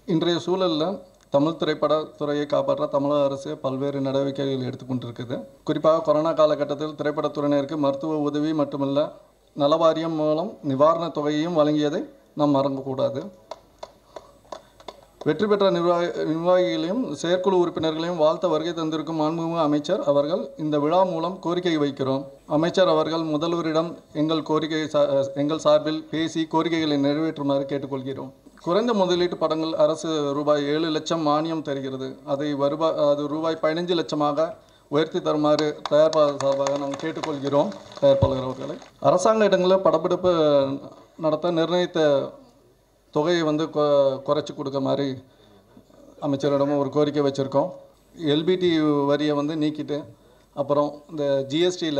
இன்றைய சூழலில் தமிழ் திரைப்படத்துறையை காப்பாற்ற தமிழக அரசு பல்வேறு நடவடிக்கைகள் எடுத்துக்கொண்டிருக்குது குறிப்பாக கொரோனா காலகட்டத்தில் திரைப்படத்துறையினருக்கு மருத்துவ உதவி மட்டுமல்ல நலவாரியம் மூலம் நிவாரணத் தொகையையும் வழங்கியதை நாம் மறக்கக்கூடாது வெற்றி பெற்ற நிர்வாகி நிர்வாகிகளையும் செயற்குழு உறுப்பினர்களையும் வாழ்த்த வருகை தந்திருக்கும் மாண்புமிகு அமைச்சர் அவர்கள் இந்த விழா மூலம் கோரிக்கை வைக்கிறோம் அமைச்சர் அவர்கள் முதல்வரிடம் எங்கள் கோரிக்கை சா- எங்கள் சார்பில் பேசி கோரிக்கைகளை நிறைவேற்றுமாறு கேட்டுக்கொள்கிறோம் குறைந்த முதலீட்டு படங்கள் அரசு ரூபாய் ஏழு லட்சம் மானியம் தருகிறது அதை வருவாய் அது ரூபாய் பதினஞ்சு லட்சமாக உயர்த்தி தருமாறு தயாரிப்பாளர் சார்பாக நாம் கேட்டுக்கொள்கிறோம் தயாரிப்பாளர் அவர்களை அரசாங்க இடங்களில் படப்பிடிப்பு நடத்த நிர்ணயித்த தொகையை வந்து கொ குறைச்சி கொடுக்க மாதிரி அமைச்சரிடமும் ஒரு கோரிக்கை வச்சுருக்கோம் எல்பிடி வரியை வந்து நீக்கிட்டு அப்புறம் இந்த ஜிஎஸ்டியில்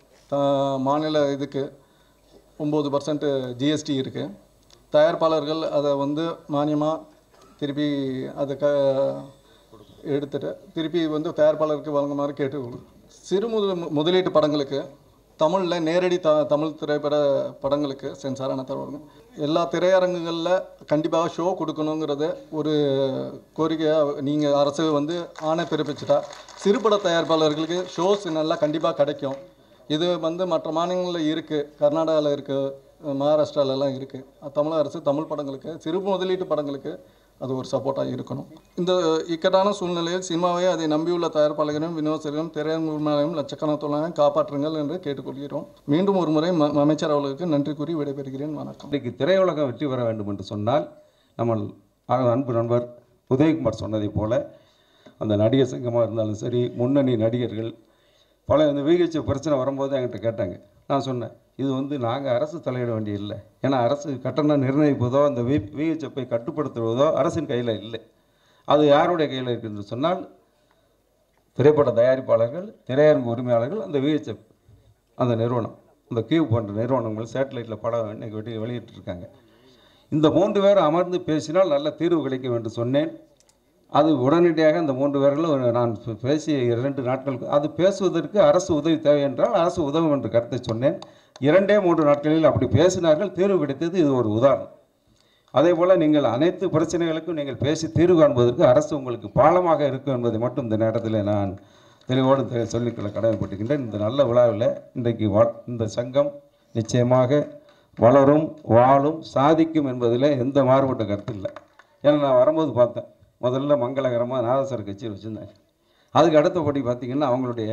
மாநில இதுக்கு ஒம்பது பர்சன்ட் ஜிஎஸ்டி இருக்குது தயாரிப்பாளர்கள் அதை வந்து மானியமாக திருப்பி அதை க எடுத்துட்டு திருப்பி வந்து தயாரிப்பாளருக்கு வழங்குமாறு கேட்டு சிறு முத முதலீட்டு படங்களுக்கு தமிழில் நேரடி த தமிழ் திரைப்பட படங்களுக்கு சென்சாரான தருவாங்க எல்லா திரையரங்குகளில் கண்டிப்பாக ஷோ கொடுக்கணுங்கிறத ஒரு கோரிக்கையாக நீங்கள் அரசு வந்து ஆணை பிறப்பிச்சிட்டா சிறுபட தயாரிப்பாளர்களுக்கு ஷோஸ் நல்லா கண்டிப்பாக கிடைக்கும் இது வந்து மற்ற மாநிலங்களில் இருக்குது கர்நாடகாவில் இருக்குது மகாராஷ்டிராலலாம் இருக்குது தமிழக அரசு தமிழ் படங்களுக்கு சிறு முதலீட்டு படங்களுக்கு அது ஒரு சப்போர்ட்டாக இருக்கணும் இந்த இக்கட்டான சூழ்நிலையில் சினிமாவை அதை நம்பியுள்ள தயாரிப்பாளர்களும் விநியோகஸ்தர்களும் திரையரங்குமாரையும் லட்சக்கணக்கான காப்பாற்றுங்கள் என்று கேட்டுக்கொள்கிறோம் மீண்டும் ஒரு முறை ம- அமைச்சர் அவர்களுக்கு நன்றி கூறி விடைபெறுகிறேன் வணக்கம் இன்றைக்கு திரையுலகம் வெற்றி பெற வேண்டும் என்று சொன்னால் நம்ம அன்பு நண்பர் உதயகுமார் சொன்னதைப் போல அந்த நடிகர் சங்கமாக இருந்தாலும் சரி முன்னணி நடிகர்கள் பல இந்த விஹெச் பிரச்சனை வரும்போது என்கிட்ட கேட்டாங்க நான் சொன்னேன் இது வந்து நாங்கள் அரசு தலையிட வேண்டிய இல்லை ஏன்னா அரசு கட்டணம் நிர்ணயிப்பதோ அந்த வி விஹெச்எஃப்பை கட்டுப்படுத்துவதோ அரசின் கையில் இல்லை அது யாருடைய கையில் இருக்குன்னு சொன்னால் திரைப்பட தயாரிப்பாளர்கள் திரையரங்கு உரிமையாளர்கள் அந்த விஹெச்எஃப் அந்த நிறுவனம் இந்த கியூ போன்ற நிறுவனங்கள் சேட்டலைட்டில் படம் இன்னைக்கு வெட்டி வெளியிட்டிருக்காங்க இந்த மூன்று பேர் அமர்ந்து பேசினால் நல்ல தீர்வு கிடைக்கும் என்று சொன்னேன் அது உடனடியாக அந்த மூன்று பேர்களும் நான் பே- பேசிய இரண்டு நாட்களுக்கு அது பேசுவதற்கு அரசு உதவி தேவை என்றால் அரசு உதவும் என்று கருத்தை சொன்னேன் இரண்டே மூன்று நாட்களில் அப்படி பேசினார்கள் தீர்வு கிடைத்தது இது ஒரு உதாரணம் அதே போல் நீங்கள் அனைத்து பிரச்சனைகளுக்கும் நீங்கள் பேசி தீர்வு காண்பதற்கு அரசு உங்களுக்கு பாலமாக இருக்கும் என்பதை மட்டும் இந்த நேரத்தில் நான் தெளிவோடு தெ- சொல்லிக்கொள்ள கடமைப்பட்டிருக்கின்றேன் இந்த நல்ல விழாவில் இன்றைக்கு வ இந்த சங்கம் நிச்சயமாக வளரும் வாழும் சாதிக்கும் என்பதில் எந்த மாறுபட்ட கருத்து இல்லை ஏன்னா நான் வரும்போது பார்த்தேன் முதல்ல மங்களகரமாக நாதஸ்வர கட்சி வச்சுருந்தாங்க அதுக்கு அடுத்தபடி பார்த்தீங்கன்னா அவங்களுடைய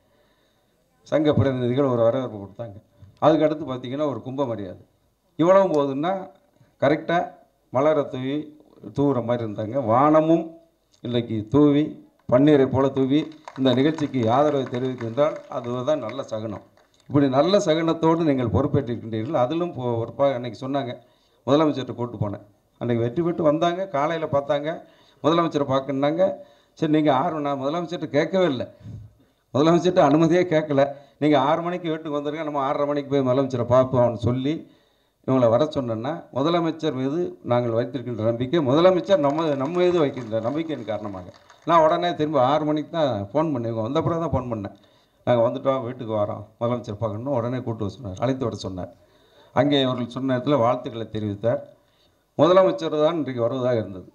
சங்க பிரதிநிதிகள் ஒரு வரவேற்பு கொடுத்தாங்க அதுக்கு அடுத்து பார்த்தீங்கன்னா ஒரு கும்ப மரியாதை இவ்வளவும் போதுன்னா கரெக்டாக மலரை தூவி தூவுற மாதிரி இருந்தாங்க வானமும் இன்னைக்கு தூவி பன்னீரை போல தூவி இந்த நிகழ்ச்சிக்கு ஆதரவை தெரிவிக்கின்றால் அதுதான் நல்ல சகுனம் இப்படி நல்ல சகுனத்தோடு நீங்கள் பொறுப்பேற்றிருக்கின்றீர்கள் அதிலும் பொ- பொறுப்பாக அன்னைக்கு சொன்னாங்க முதலமைச்சர்கிட்ட கூப்பிட்டு போனேன் அன்னைக்கு வெற்றி பெற்று வந்தாங்க காலையில் பார்த்தாங்க முதலமைச்சரை பார்க்கணுன்னாங்க சரி நீங்கள் ஆறு நான் முதலமைச்சர்கிட்ட கேட்கவே இல்லை முதலமைச்சர்கிட்ட அனுமதியே கேட்கல நீங்கள் ஆறு மணிக்கு வீட்டுக்கு வந்துருங்க நம்ம ஆறரை மணிக்கு போய் முதலமைச்சரை பார்ப்போம்னு சொல்லி இவங்களை வர சொன்னேன்னா முதலமைச்சர் மீது நாங்கள் வைத்திருக்கின்ற நம்பிக்கை முதலமைச்சர் நம்ம நம்ம மீது வைக்கின்ற நம்பிக்கையின் காரணமாக நான் உடனே திரும்ப ஆறு மணிக்கு தான் ஃபோன் பண்ணி இவங்க வந்த பிறகு தான் ஃபோன் பண்ணேன் நாங்கள் வந்துட்டோம் வீட்டுக்கு வரோம் முதலமைச்சர் பார்க்கணும் உடனே கூட்டு வர சொன்னார் அழைத்து வர சொன்னார் அங்கே அவர்கள் சொன்ன நேரத்தில் வாழ்த்துக்களை தெரிவித்தார் முதலமைச்சர் தான் இன்றைக்கு வருவதாக இருந்தது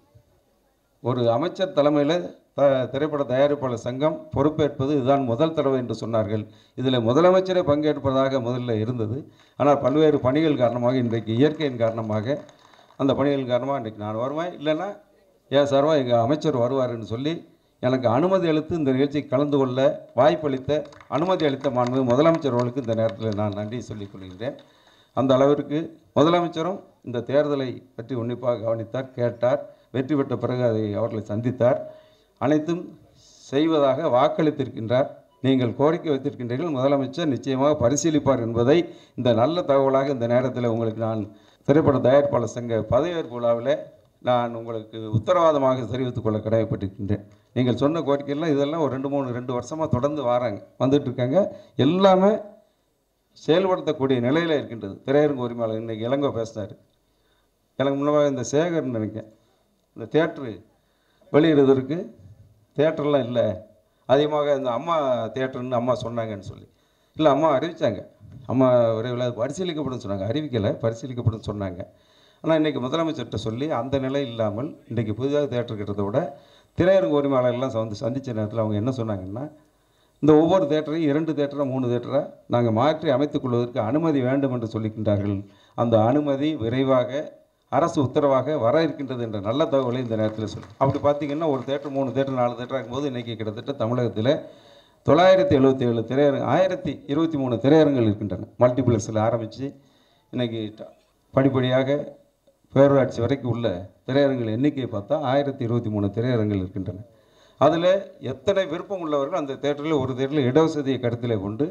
ஒரு அமைச்சர் தலைமையில் த திரைப்பட தயாரிப்பாளர் சங்கம் பொறுப்பேற்பது இதுதான் முதல் தடவை என்று சொன்னார்கள் இதில் முதலமைச்சரே பங்கேற்பதாக முதல்ல இருந்தது ஆனால் பல்வேறு பணிகள் காரணமாக இன்றைக்கு இயற்கையின் காரணமாக அந்த பணிகள் காரணமாக இன்றைக்கு நான் வருவேன் இல்லைன்னா ஏன் சார்பாக எங்கள் அமைச்சர் வருவாருன்னு சொல்லி எனக்கு அனுமதி அளித்து இந்த நிகழ்ச்சிக்கு கலந்து கொள்ள வாய்ப்பளித்த அனுமதி அளித்த மாண்பு முதலமைச்சர் அவர்களுக்கு இந்த நேரத்தில் நான் நன்றி சொல்லிக் கொள்கின்றேன் அந்த அளவிற்கு முதலமைச்சரும் இந்த தேர்தலை பற்றி உன்னிப்பாக கவனித்தார் கேட்டார் வெற்றி பெற்ற பிறகு அதை அவர்களை சந்தித்தார் அனைத்தும் செய்வதாக வாக்களித்திருக்கின்றார் நீங்கள் கோரிக்கை வைத்திருக்கின்றீர்கள் முதலமைச்சர் நிச்சயமாக பரிசீலிப்பார் என்பதை இந்த நல்ல தகவலாக இந்த நேரத்தில் உங்களுக்கு நான் திரைப்பட தயாரிப்பாளர் சங்க பதவியேற்பு விழாவில் நான் உங்களுக்கு உத்தரவாதமாக தெரிவித்துக் கொள்ள கடமைப்பட்டிருக்கின்றேன் நீங்கள் சொன்ன கோரிக்கையெல்லாம் இதெல்லாம் ஒரு ரெண்டு மூணு ரெண்டு வருஷமாக தொடர்ந்து வராங்க வந்துட்டு இருக்காங்க எல்லாமே செயல்படுத்தக்கூடிய நிலையில் இருக்கின்றது திரையரங்கு உரிமையாளர் இன்றைக்கி இளங்கோ பேசினார் எனக்கு முன்னதாக இந்த சேகர்னு நினைக்கிறேன் இந்த தேட்ரு வெளியிடுவதற்கு தேட்டர்லாம் இல்லை அதிகமாக இந்த அம்மா தேட்டர்னு அம்மா சொன்னாங்கன்னு சொல்லி இல்லை அம்மா அறிவித்தாங்க அம்மா விரைவில் அது பரிசீலிக்கப்படும் சொன்னாங்க அறிவிக்கலை பரிசீலிக்கப்படும் சொன்னாங்க ஆனால் இன்றைக்கி முதலமைச்சர்கிட்ட சொல்லி அந்த நிலை இல்லாமல் இன்றைக்கி புதிதாக தேட்டர் கட்டுறதை விட திரையரங்கு உரிமையாளர்கள்லாம் வந்து சந்தித்த நேரத்தில் அவங்க என்ன சொன்னாங்கன்னா இந்த ஒவ்வொரு தேட்டரையும் இரண்டு தேட்டரை மூணு தேட்டரை நாங்கள் மாற்றி அமைத்துக் கொள்வதற்கு அனுமதி வேண்டும் என்று சொல்லிக்கின்றார்கள் அந்த அனுமதி விரைவாக அரசு உத்தரவாக வர இருக்கின்றது என்ற நல்ல தகவலை இந்த நேரத்தில் சொல்லி அப்படி பார்த்தீங்கன்னா ஒரு தேட்டர் மூணு தேட்டர் நாலு தேட்டர் ஆகும்போது இன்றைக்கி கிட்டத்தட்ட தமிழகத்தில் தொள்ளாயிரத்தி எழுபத்தி ஏழு திரையரங்கு ஆயிரத்தி இருபத்தி மூணு திரையரங்குகள் இருக்கின்றன மல்டிப்ளெக்ஸில் ஆரம்பித்து இன்றைக்கி படிப்படியாக பேரூராட்சி வரைக்கும் உள்ள திரையரங்குகள் எண்ணிக்கையை பார்த்தா ஆயிரத்தி இருபத்தி மூணு திரையரங்குகள் இருக்கின்றன அதில் எத்தனை விருப்பம் உள்ளவர்கள் அந்த தேட்டரில் ஒரு தேட்டரில் இடவசதியை கருத்தில் கொண்டு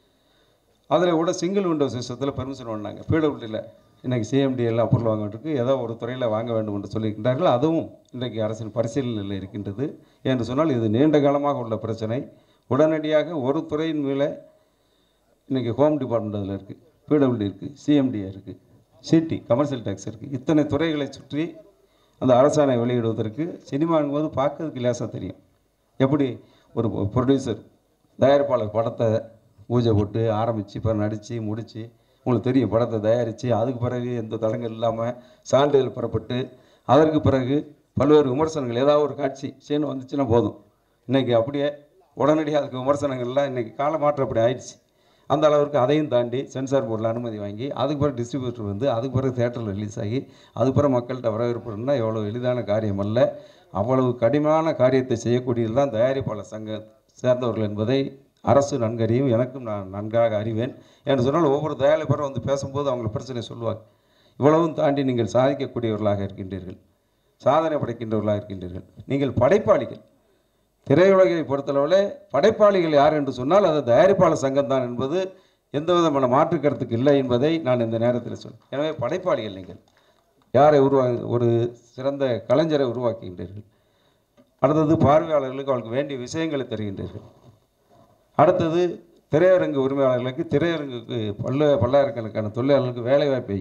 அதில் கூட சிங்கிள் விண்டோ சிஸ்டத்தில் பெர்மிஷன் பண்ணாங்க பிடபிள்யூடியில் இன்றைக்கி சிஎம்டி எல்லாம் பொருள் வாங்க வேண்டியிருக்கு ஏதோ ஒரு துறையில் வாங்க வேண்டும் என்று சொல்லியிருக்கின்றார்கள் அதுவும் இன்றைக்கு அரசின் பரிசீலனையில் இருக்கின்றது என்று சொன்னால் இது நீண்ட காலமாக உள்ள பிரச்சனை உடனடியாக ஒரு துறையின் மேலே இன்றைக்கி ஹோம் டிபார்ட்மெண்ட் அதில் இருக்குது பிடபிள்யூடி இருக்குது சிஎம்டி இருக்குது சிடி கமர்ஷியல் டேக்ஸ் இருக்குது இத்தனை துறைகளை சுற்றி அந்த அரசாணை வெளியிடுவதற்கு சினிமாங்கும்போது பார்க்கறதுக்கு லேசாக தெரியும் எப்படி ஒரு ப்ரொடியூசர் தயாரிப்பாளர் படத்தை பூஜை போட்டு ஆரம்பித்து இப்போ நடித்து முடித்து உங்களுக்கு தெரியும் படத்தை தயாரித்து அதுக்கு பிறகு எந்த தடங்கள் இல்லாமல் சான்றிதழ் பெறப்பட்டு அதற்கு பிறகு பல்வேறு விமர்சனங்கள் ஏதாவது ஒரு காட்சி சீன் வந்துச்சுன்னா போதும் இன்றைக்கி அப்படியே உடனடியாக அதுக்கு விமர்சனங்கள்லாம் இன்றைக்கி காலமாற்றம் அப்படி ஆயிடுச்சு அந்த அளவுக்கு அதையும் தாண்டி சென்சார் போர்டில் அனுமதி வாங்கி அதுக்கு பிறகு டிஸ்ட்ரிபியூட்டர் வந்து அதுக்கு பிறகு தேட்டரில் ரிலீஸ் ஆகி அதுக்கு பிறகு மக்கள்கிட்ட வரவேற்புனா எவ்வளோ எளிதான காரியம் அல்ல அவ்வளவு கடினமான காரியத்தை செய்யக்கூடியது தான் தயாரிப்பாளர் சங்க சேர்ந்தவர்கள் என்பதை அரசு நன்கறியும் எனக்கும் நான் நன்காக அறிவேன் என்று சொன்னால் ஒவ்வொரு தயாரிப்பாளரும் வந்து பேசும்போது அவங்க பிரச்சனை சொல்லுவாங்க இவ்வளவும் தாண்டி நீங்கள் சாதிக்கக்கூடியவர்களாக இருக்கின்றீர்கள் சாதனை படைக்கின்றவர்களாக இருக்கின்றீர்கள் நீங்கள் படைப்பாளிகள் திரையுலகை பொறுத்தளவில் படைப்பாளிகள் யார் என்று சொன்னால் அது தயாரிப்பாளர் சங்கம் தான் என்பது எந்த விதமான மாற்று கருத்துக்கு இல்லை என்பதை நான் இந்த நேரத்தில் சொல் எனவே படைப்பாளிகள் நீங்கள் யாரை உருவா ஒரு சிறந்த கலைஞரை உருவாக்குகின்றீர்கள் அடுத்தது பார்வையாளர்களுக்கு அவர்களுக்கு வேண்டிய விஷயங்களை தருகின்றீர்கள் அடுத்தது திரையரங்கு உரிமையாளர்களுக்கு திரையரங்குக்கு பல்ல பல்லாயிரக்கணக்கான தொழிலாளர்களுக்கு வேலைவாய்ப்பை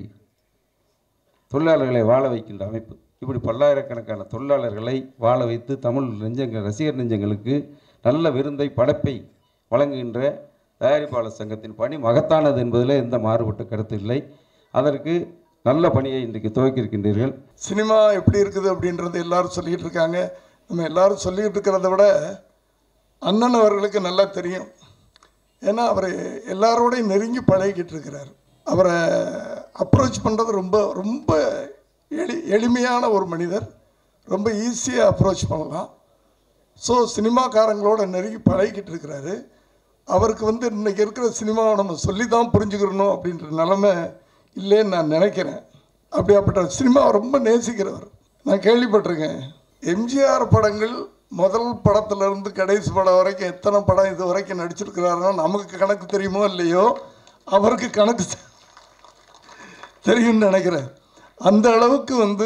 தொழிலாளர்களை வாழ வைக்கின்ற அமைப்பு இப்படி பல்லாயிரக்கணக்கான தொழிலாளர்களை வாழ வைத்து தமிழ் நெஞ்சங்கள் ரசிகர் நெஞ்சங்களுக்கு நல்ல விருந்தை படைப்பை வழங்குகின்ற தயாரிப்பாளர் சங்கத்தின் பணி மகத்தானது என்பதில் எந்த மாறுபட்ட கருத்து இல்லை அதற்கு நல்ல பணியை இன்றைக்கு துவக்கியிருக்கின்றீர்கள் சினிமா எப்படி இருக்குது அப்படின்றது எல்லாரும் சொல்லிகிட்டு இருக்காங்க நம்ம எல்லாரும் சொல்லிகிட்டு இருக்கிறத விட அண்ணன் அவர்களுக்கு நல்லா தெரியும் ஏன்னா அவர் எல்லாரோடையும் நெருங்கி பழகிக்கிட்டு இருக்கிறார் அவரை அப்ரோச் பண்ணுறது ரொம்ப ரொம்ப எளி எளிமையான ஒரு மனிதர் ரொம்ப ஈஸியாக அப்ரோச் பண்ணலாம் ஸோ சினிமாக்காரங்களோட நெருங்கி பழகிக்கிட்டு இருக்கிறாரு அவருக்கு வந்து இன்னைக்கு இருக்கிற சினிமாவை நம்ம சொல்லி தான் புரிஞ்சுக்கிறணும் அப்படின்ற நிலமை இல்லைன்னு நான் நினைக்கிறேன் அப்படியாப்பட்ட சினிமாவை ரொம்ப நேசிக்கிறவர் நான் கேள்விப்பட்டிருக்கேன் எம்ஜிஆர் படங்கள் முதல் படத்துல இருந்து கடைசி படம் வரைக்கும் எத்தனை படம் இது வரைக்கும் நடிச்சிருக்கிறாருன்னா நமக்கு கணக்கு தெரியுமோ இல்லையோ அவருக்கு கணக்கு தெ- தெரியும்னு நினைக்கிறேன் அந்த அளவுக்கு வந்து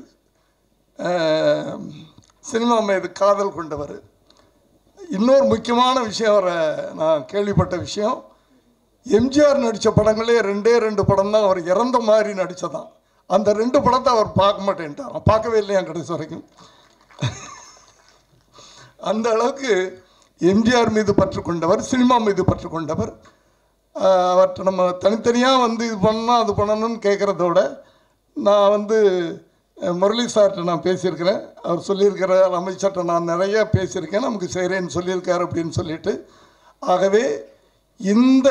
அஹ், சினிமா மீது காதல் கொண்டவர் இன்னொரு முக்கியமான விஷயம் அவரை நான் கேள்விப்பட்ட விஷயம் எம்ஜிஆர் நடித்த படங்களே ரெண்டே ரெண்டு படம் தான் அவர் இறந்த மாதிரி நடித்ததான் அந்த ரெண்டு படத்தை அவர் பார்க்க மாட்டேன்ட்டார் பார்க்கவே இல்லையா கடைசி வரைக்கும் அந்த அளவுக்கு எம்ஜிஆர் மீது பற்று கொண்டவர் சினிமா மீது பற்று கொண்டவர் ஆஹ் அவற்றை நம்ம தனித்தனியாக வந்து இது பண்ணால் அது பண்ணணும்னு கேட்குறதோட நான் வந்து அஹ், முரளி சார்கிட்ட நான் பேசியிருக்கிறேன் அவர் சொல்லியிருக்கிற அமைச்சர்கிட்ட நான் நிறைய பேசியிருக்கேன் நமக்கு செய்கிறேன்னு சொல்லியிருக்காரு அப்படின்னு சொல்லிட்டு ஆகவே இந்த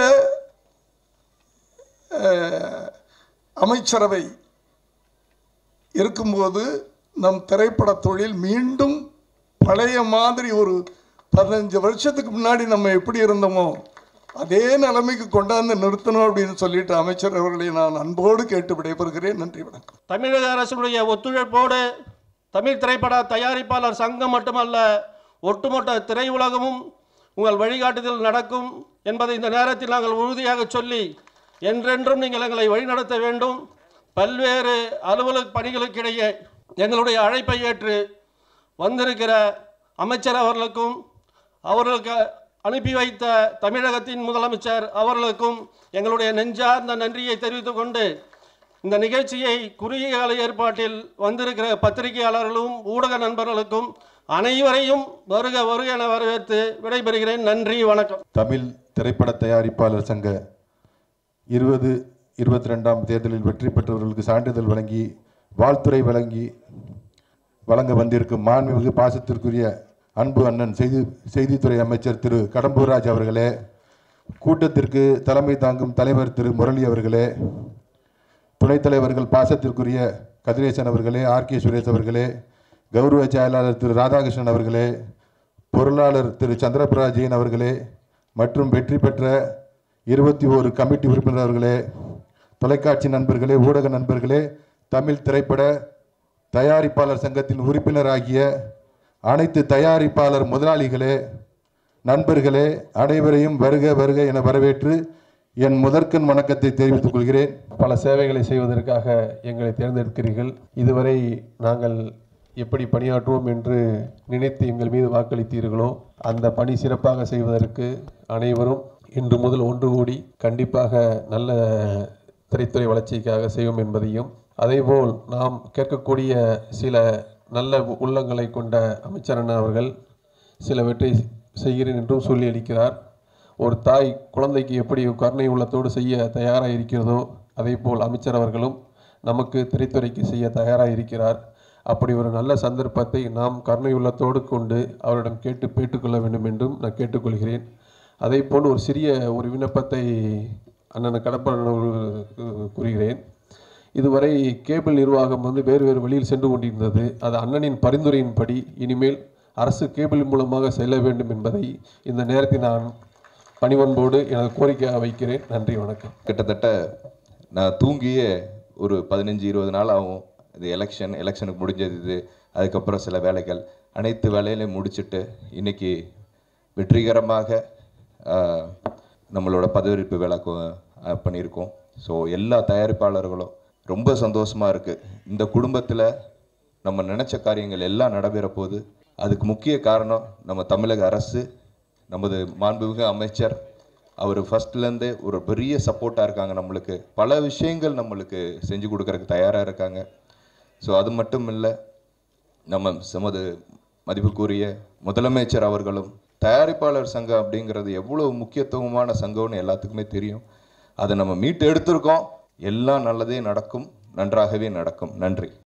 அஹ், அமைச்சரவை இருக்கும்போது நம் திரைப்பட தொழில் மீண்டும் பழைய மாதிரி ஒரு பதினஞ்சு வருஷத்துக்கு முன்னாடி நம்ம எப்படி இருந்தோமோ அதே நிலைமைக்கு கொண்டாந்து நிறுத்தணும் அப்படின்னு சொல்லிட்டு அமைச்சர் அவர்களை நான் அன்போடு கேட்டு விடைபெறுகிறேன் நன்றி வணக்கம் தமிழக அரசுடைய ஒத்துழைப்போடு தமிழ் திரைப்பட தயாரிப்பாளர் சங்கம் மட்டுமல்ல ஒட்டுமொத்த திரையுலகமும் உங்கள் வழிகாட்டுதல் நடக்கும் என்பதை இந்த நேரத்தில் நாங்கள் உறுதியாக சொல்லி என்றென்றும் நீங்கள் எங்களை வழிநடத்த வேண்டும் பல்வேறு அலுவலக பணிகளுக்கிடையே எங்களுடைய அழைப்பை ஏற்று வந்திருக்கிற அமைச்சர் அவர்களுக்கும் அவர்களுக்கு அனுப்பி வைத்த தமிழகத்தின் முதலமைச்சர் அவர்களுக்கும் எங்களுடைய நெஞ்சார்ந்த நன்றியை தெரிவித்துக் கொண்டு இந்த நிகழ்ச்சியை குறுகிய கால ஏற்பாட்டில் வந்திருக்கிற பத்திரிகையாளர்களும் ஊடக நண்பர்களுக்கும் அனைவரையும் வருக வருக என வரவேற்று விடைபெறுகிறேன் நன்றி வணக்கம் தமிழ் திரைப்பட தயாரிப்பாளர் சங்க இருபது இருபத்தி ரெண்டாம் தேர்தலில் வெற்றி பெற்றவர்களுக்கு சான்றிதழ் வழங்கி வாழ்த்துறை வழங்கி வழங்க வந்திருக்கும் மாண்புமிகு பாசத்திற்குரிய அன்பு அண்ணன் செய்தி செய்தித்துறை அமைச்சர் திரு கடம்பூர்ராஜ் அவர்களே கூட்டத்திற்கு தலைமை தாங்கும் தலைவர் திரு முரளி அவர்களே துணைத் தலைவர்கள் பாசத்திற்குரிய கதிரேசன் அவர்களே ஆர் கே சுரேஷ் அவர்களே கௌரவ செயலாளர் திரு ராதாகிருஷ்ணன் அவர்களே பொருளாளர் திரு சந்திரபிரா ஜெயின் அவர்களே மற்றும் வெற்றி பெற்ற இருபத்தி ஓரு கமிட்டி உறுப்பினர் அவர்களே தொலைக்காட்சி நண்பர்களே ஊடக நண்பர்களே தமிழ் திரைப்பட தயாரிப்பாளர் சங்கத்தின் உறுப்பினராகிய அனைத்து தயாரிப்பாளர் முதலாளிகளே நண்பர்களே அனைவரையும் வருக வருக என வரவேற்று என் முதற்கண் வணக்கத்தை தெரிவித்துக் கொள்கிறேன் பல சேவைகளை செய்வதற்காக எங்களை தேர்ந்தெடுக்கிறீர்கள் இதுவரை நாங்கள் எப்படி பணியாற்றுவோம் என்று நினைத்து எங்கள் மீது வாக்களித்தீர்களோ அந்த பணி சிறப்பாக செய்வதற்கு அனைவரும் இன்று முதல் ஒன்று கூடி கண்டிப்பாக நல்ல திரைத்துறை வளர்ச்சிக்காக செய்வோம் என்பதையும் அதேபோல் நாம் கேட்கக்கூடிய சில நல்ல உள்ளங்களை கொண்ட அமைச்சர் அண்ணா அவர்கள் சிலவற்றை செய்கிறேன் என்றும் சொல்லி அளிக்கிறார் ஒரு தாய் குழந்தைக்கு எப்படி கருணை உள்ளத்தோடு செய்ய தயாராக இருக்கிறதோ அதேபோல் அமைச்சர் அவர்களும் நமக்கு திரைத்துறைக்கு செய்ய தயாராக இருக்கிறார் அப்படி ஒரு நல்ல சந்தர்ப்பத்தை நாம் கருணை உள்ளத்தோடு கொண்டு அவரிடம் கேட்டு பெற்றுக்கொள்ள வேண்டும் என்றும் நான் கேட்டுக்கொள்கிறேன் அதேபோல் ஒரு சிறிய ஒரு விண்ணப்பத்தை அண்ணன் கடப்பன் அவர்களுக்கு கூறுகிறேன் இதுவரை கேபிள் நிர்வாகம் வந்து வேறு வேறு வழியில் சென்று கொண்டிருந்தது அது அண்ணனின் பரிந்துரையின்படி இனிமேல் அரசு கேபிள் மூலமாக செல்ல வேண்டும் என்பதை இந்த நேரத்தில் நான் பணிவன்போடு எனது கோரிக்கையாக வைக்கிறேன் நன்றி வணக்கம் கிட்டத்தட்ட நான் தூங்கியே ஒரு பதினஞ்சு இருபது நாள் ஆகும் இது எலெக்ஷன் எலெக்ஷனுக்கு முடிஞ்சது இது அதுக்கப்புறம் சில வேலைகள் அனைத்து வேலையிலையும் முடிச்சுட்டு இன்னைக்கு வெற்றிகரமாக ஆஹ், நம்மளோட பதவியேற்பு விழா கொ- ஆஹ், பண்ணியிருக்கோம் ஸோ எல்லா தயாரிப்பாளர்களும் ரொம்ப சந்தோஷமாக இருக்குது இந்த குடும்பத்தில் நம்ம நினச்ச காரியங்கள் எல்லாம் நடைபெற போகுது அதுக்கு முக்கிய காரணம் நம்ம தமிழக அரசு நமது மாண்புமிகு அமைச்சர் அவர் ஃபர்ஸ்ட்லேருந்தே ஒரு பெரிய சப்போர்ட்டாக இருக்காங்க நம்மளுக்கு பல விஷயங்கள் நம்மளுக்கு செஞ்சு கொடுக்கறதுக்கு தயாராக இருக்காங்க ஸோ அது மட்டும் இல்லை நம்ம நமது மதிப்புக்குரிய முதலமைச்சர் அவர்களும் தயாரிப்பாளர் சங்கம் அப்படிங்கிறது எவ்வளோ முக்கியத்துவமான சங்கம்னு எல்லாத்துக்குமே தெரியும் அதை நம்ம மீட்டு எடுத்திருக்கோம் எல்லாம் நல்லதே நடக்கும் நன்றாகவே நடக்கும் நன்றி